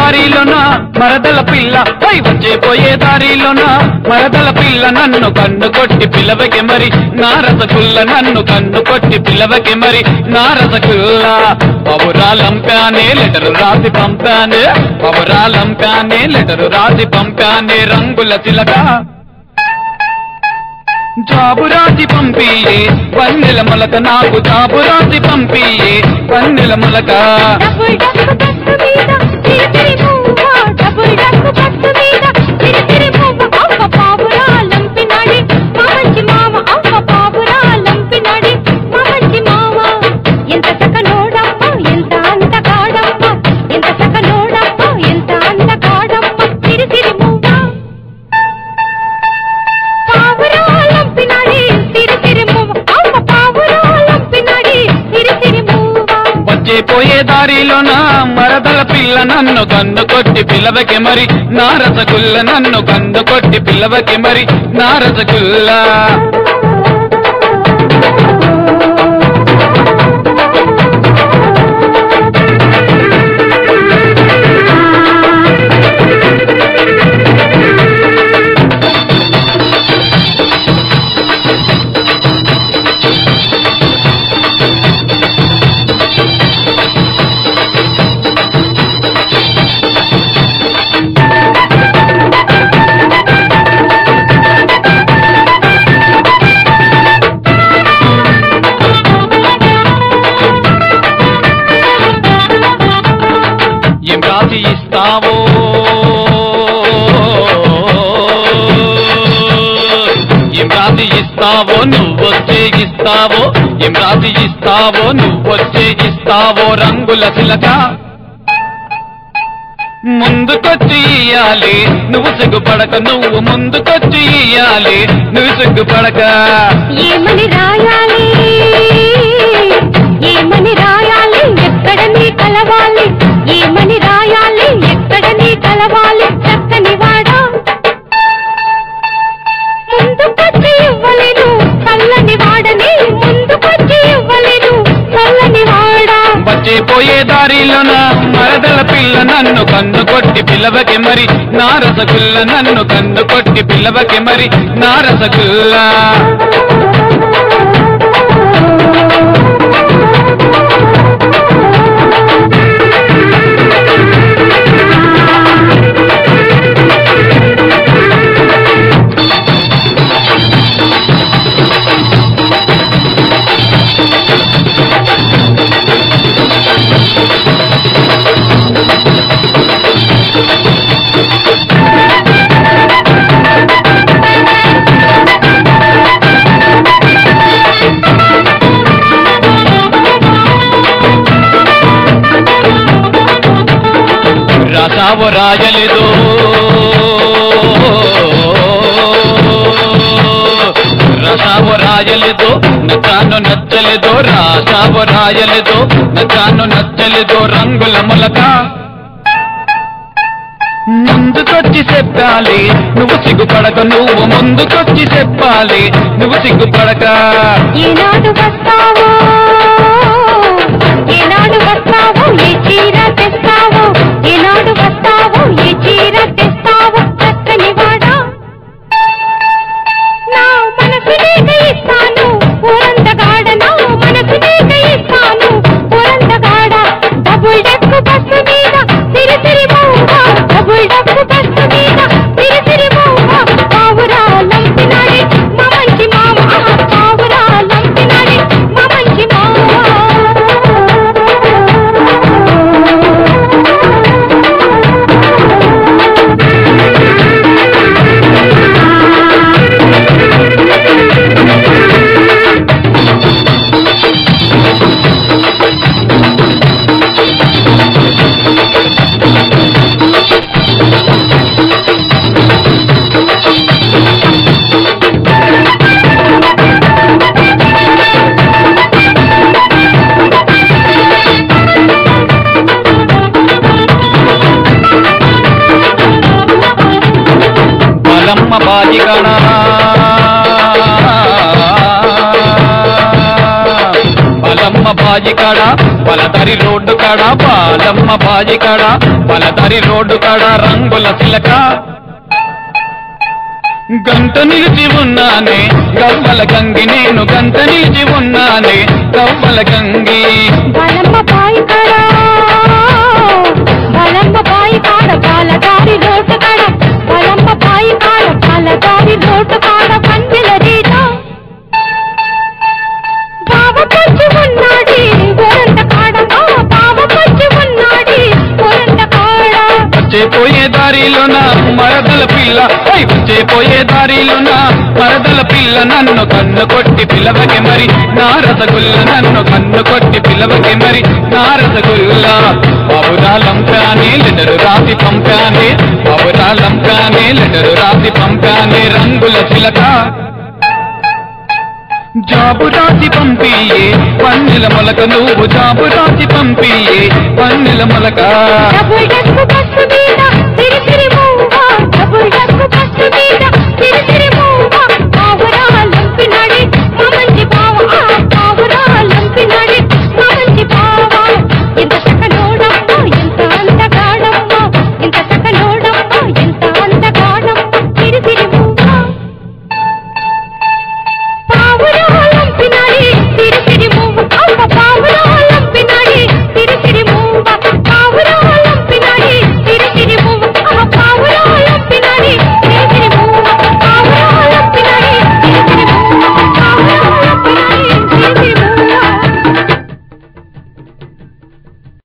దారిలోన మరదల పిల్ల పై వచ్చే పోయే దారిలోన మరదల పిల్ల నన్ను కన్ను కొట్టి పిల్లవకి మరి నా రసగుల్ల నన్ను కన్ను కొట్టి పిల్లవకి మరి నా రసగుల్ల పౌరాలంపానే లెటరు రాసి పంపానే పౌరాలంపానే లెటరు రాసి పంపానే రంగుల చిలక జాబు రాసి పంపియే పన్నెల మొలక నాకు జాబు రాసి పంపియే పన్నెల మొలక డబుల్ డక్కు బస్సు మీద తిరితిరి పువ్వ డబుల్ డక్కు బస్సు మీద తిరితిరి పువ్వ అవ్వ పావురా లంపినాడి మా మంచి మామ అవ్వ పావురా లంపినాడి మా మంచి మామ ఎంత చక్కనోడమ్మ ఎంత అందగాడమ్మ ఎంత చక్కనోడమ్మ ఎంత అందగాడమ్మ తిరితిరి పువ్వ పావురా లంపినాడి తిరితిరి పువ్వ అవ్వ పావురా లంపినాడి తిరితిరి పువ్వ వచ్చే పోయే దారిలోన మరదల పిల్ల నన్ను కన్ను కొట్టి పిల్లవకి మరి నా రసగుల్ల నన్ను కన్ను కొట్టి పిల్లవకి మరి నా రసగుల్ల ఏం రాసి ఇస్తావో ఏం రాసి ఇస్తావో నువ్వొచ్చే ఇస్తావో ఏం రాసి ఇస్తావో నువ్వొచ్చే ఇస్తావో రంగుల చిలక ముందుకొచ్చి ఇయ్యాలి నువ్వు సిగ్గుపడక నువ్వు ముందుకొచ్చి ఇయ్యాలి నువ్వు సిగ్గుపడక ఏమని రాయాలి ఏమని రాయాలి ఎక్కడ నీ కలవాలి ఏమని రాయాలి ఎక్కడ నీ కలవాలి చక్కని వాడా ముందుకొచ్చి ఇవ్వలేను చల్లని వాడని ముందుకొచ్చి ఇవ్వలేను చల్లని వాడా వచ్చే పోయే దారిలోన మరదల పిల్ల నన్ను కన్ను కొట్టి పిల్లవకి మరి నా రసగుల్ల నన్ను కన్ను కొట్టి పిల్లవకి మరి నా రసగుల్ల రాసావు రాయలేదు రసావు రాయలేదు నచ్చాను నచ్చలేదు రాసావు రాయలేదు నచ్చాను నచ్చలేదు రంగుల మొలక ముందుకొచ్చి చెప్పాలి నువ్వు సిగ్గుపడక నువ్వు ముందుకొచ్చి చెప్పాలి నువ్వు సిగ్గుపడక ఏనాడు వస్తావో ఏనాడు వస్తావో ఏ చీర తెస్తావో ఏనాడు వస్తావో ఏ చీర తెస్తావో చక్కని వాడా నా మనసు నీకు ఇస్తాను ఊరంతగాడ నా మనసు నీకు ఇస్తాను ఊరంతగాడ డబుల్ డెక్కు బస్సు మీద సిరి సిరి మౌవ డబుల్ డెక్కు బస్సు మీద సిరి సిరి మౌవ పావురా లంపినాడి మా మంచి మామ పావురా లంపినాడి మా మంచి బాజి కాడ పలదరి రోడ్డు కాడ బాలమ్మ బాజి కాడ పలదరి రోడ్డు కాడ రంగుల చిలక గంట నిలిచి ఉన్నానే గవ్వల గంగి నేను గంట నిలిచి ఉన్నానే గవ్వల గంగి బలమ్మ బాయి కాడ బలమ్మ బాయి కాడ పాలదారి రోడ్డు కాడ బలమ్మ బాయి కాడ పాలదారి రోడ్డు కాడ పందిల రీత బావ పొచ్చి ఉన్నాడి గోరంట కాడ ఆ బావ పొచ్చి ఉన్నాడి గోరంట కాడ వచ్చే పోయే దారిలోన మరదల పిల్ల ఐ వచ్చే పోయే దారిలోన మరదల పిల్ల నన్ను కన్ను కొట్టి పిలవకి మరి నా రసగుల్ల నన్ను కన్ను కొట్టి పిలవకి మరి నా రసగుల్ల బాబురాలంపానే లెటరు రాసి పంపానే బాబురాలంపానే లెటరు రాసి పంపానే రంగుల చిలక జాబు రాసి పంపియే పన్నెల మొలక నువ్వు జాబు రాసి పంపియే పన్నెల మొలక డబుల్ డక్కు బస్సు మీద తిరి తిరి మూవా డబుల్ డక్కు బస్సు మీద తిరి తిరి